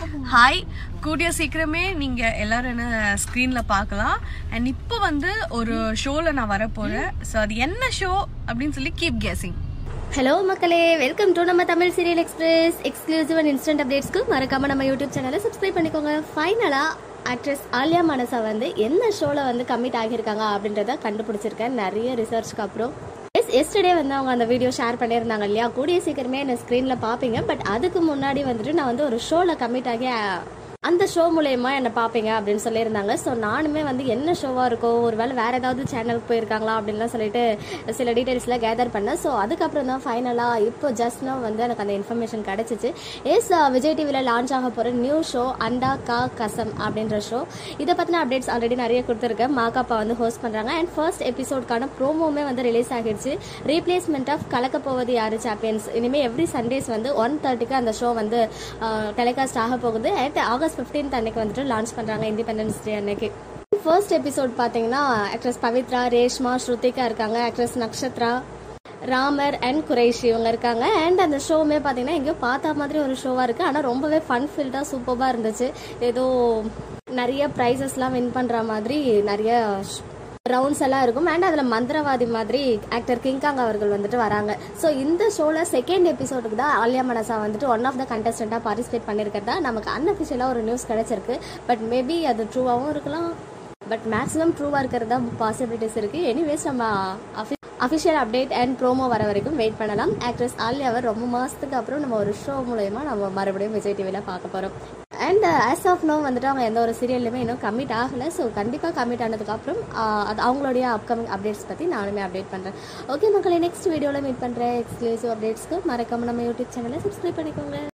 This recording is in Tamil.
ஹாய் கூடிய சீக்கிரமே நீங்க எல்லாரும் என்ன ஸ்க்ரீன்ல பார்க்கலாம் அண்ட் இப்போ வந்து ஒரு ஷோல நான் வர போறேன் ஸோ அது என்ன ஷோ அப்படின்னு சொல்லி கீப் கெஸிங் ஹலோ மக்களே வெல்கம் டு நம்ம Tamil serial express exclusive and instant அப்டேட்ஸ்க்கு மறக்காம நம்ம யூடியூப் சேனலை சப்ஸ்கிரைப் பண்ணிக்கோங்க ஃபைனலா ஆக்ட்ரஸ் ஆலியா மனசா வந்து என்ன ஷோல வந்து கமிட் ஆகியிருக்காங்க அப்படின்றத கண்டுபிடிச்சிருக்கேன் நிறைய ரிசர்ச்க்கு அப்புறம் எஸ் எஸ்டர்டே வந்து அவங்க அந்த வீடியோ ஷேர் பண்ணியிருந்தாங்க இல்லையா கூடிய சீக்கிரமே என்ன ஸ்க்ரீனில் பார்ப்பீங்க பட் அதுக்கு முன்னாடி வந்துட்டு நான் வந்து ஒரு ஷோவில் கமிட் ஆகி அஹ், அந்த ஷோ மூலயமா என்னை பார்ப்பீங்க அப்படின்னு சொல்லியிருந்தாங்க ஸோ நானுமே வந்து என்ன ஷோவாக இருக்கோ ஒருவேளை வேற ஏதாவது சேனலுக்கு போயிருக்காங்களா அப்படின்லாம் சொல்லிட்டு சில டீட்டெயில்ஸ்லாம் கேதர் பண்ணேன் ஸோ அதுக்கப்புறம் தான் ஃபைனலாக இப்போ ஜஸ்ட் நான் வந்து எனக்கு அந்த இன்ஃபர்மேஷன் கிடச்சிச்சு எஸ் விஜய் டிவியில் லான்ச் ஆக போகிற நியூ ஷோ அண்டா கா கசம் அப்படின்ற ஷோ இதை பற்றின அப்டேட்ஸ் ஆல்ரெடி நிறைய கொடுத்துருக்கேன் மாகாப்பா வந்து ஹோஸ்ட் பண்ணுறாங்க அண்ட் ஃபர்ஸ்ட் எபிசோட்கான ப்ரோமோவுமே வந்து ரிலீஸ் ஆகிடுச்சு ரீப்ளேஸ்மெண்ட் ஆஃப் கலக்க போவது யாரு சாம்பியன்ஸ் இனிமேல் எவ்ரி சண்டேஸ் வந்து ஒன் தேர்ட்டிக்கு அந்த ஷோ வந்து டெலிகாஸ்ட் ஆக போகுது அண்ட் ஆகஸ்ட் 15th அன்னைக்கு வந்துட்டு லான்ச் பண்ணுறாங்க இண்டிபெண்டன்ஸ் டே அன்னைக்கு ஃபர்ஸ்ட் எபிசோட் பார்த்தீங்கன்னா ஆக்ட்ரஸ் பவித்ரா ரேஷ்மா ஸ்ருதிகா இருக்காங்க ஆக்ட்ரஸ் நக்ஷத்ரா ராமர் அண்ட் குரேஷ் இவங்க இருக்காங்க அண்ட் அந்த ஷோவுமே பார்த்தீங்கன்னா எங்கேயோ பார்த்த மாதிரி ஒரு ஷோவாக இருக்குது ஆனால் ரொம்பவே ஃபன் ஃபீல்டாக சூப்பராக இருந்துச்சு ஏதோ நிறைய ப்ரைஸஸ்லாம் வின் பண்ணுற மாதிரி நிறைய ரவுண்ட்ஸ் எல்லாம் இருக்கும் அண்ட் அதில் மந்திரவாதி மாதிரி ஆக்டர் கிங்காங் அவர்கள் வந்துட்டு வராங்க ஸோ இந்த ஷோவில் செகண்ட் எபிசோடுக்கு தான் ஆலியா மனசா வந்துட்டு ஒன் ஆஃப் த கண்டஸ்டண்ட்டாக பார்ட்டிசிபேட் பண்ணியிருக்கிறதா நமக்கு அன்அஃபிஷியலாக ஒரு நியூஸ் கிடைச்சிருக்கு பட் மேபி அது ட்ரூவாகவும் இருக்கலாம் பட் மேக்ஸிமம் ட்ரூவாக இருக்கிறது தான் பாசிபிலிட்டிஸ் இருக்குது எனிவேஸ் நம்ம அஃபிஷியல் அப்டேட் அண்ட் ப்ரோமோ வர வரைக்கும் வெயிட் பண்ணலாம் ஆக்ட்ரஸ் ஆலியாவை ரொம்ப மாதத்துக்கு அப்புறம் நம்ம ஒரு ஷோ மூலயமா நம்ம மறுபடியும் விஜய் டிவியில் பார்க்க போகிறோம் அண்ட் ஆஸ் ஆஃப் நோ வந்துட்டு அவங்க எந்த ஒரு சீரியல்லையுமே இன்னும் கமிட் ஆகலை ஸோ கண்டிப்பாக கமிட் ஆனதுக்கப்புறம் அது அவங்களுடைய அப்கமிங் அப்டேட்ஸ் பற்றி நானுமே அப்டேட் பண்ணுறேன் ஓகே மக்களே நெக்ஸ்ட் வீடியோவில் மீட் பண்ணுறேன் எக்ஸ்க்ளூசிவ் அப்டேட்ஸ்க்கு மறக்காம நம்ம யூடியூப் சேனலை சப்ஸ்கிரைப் பண்ணிக்கோங்க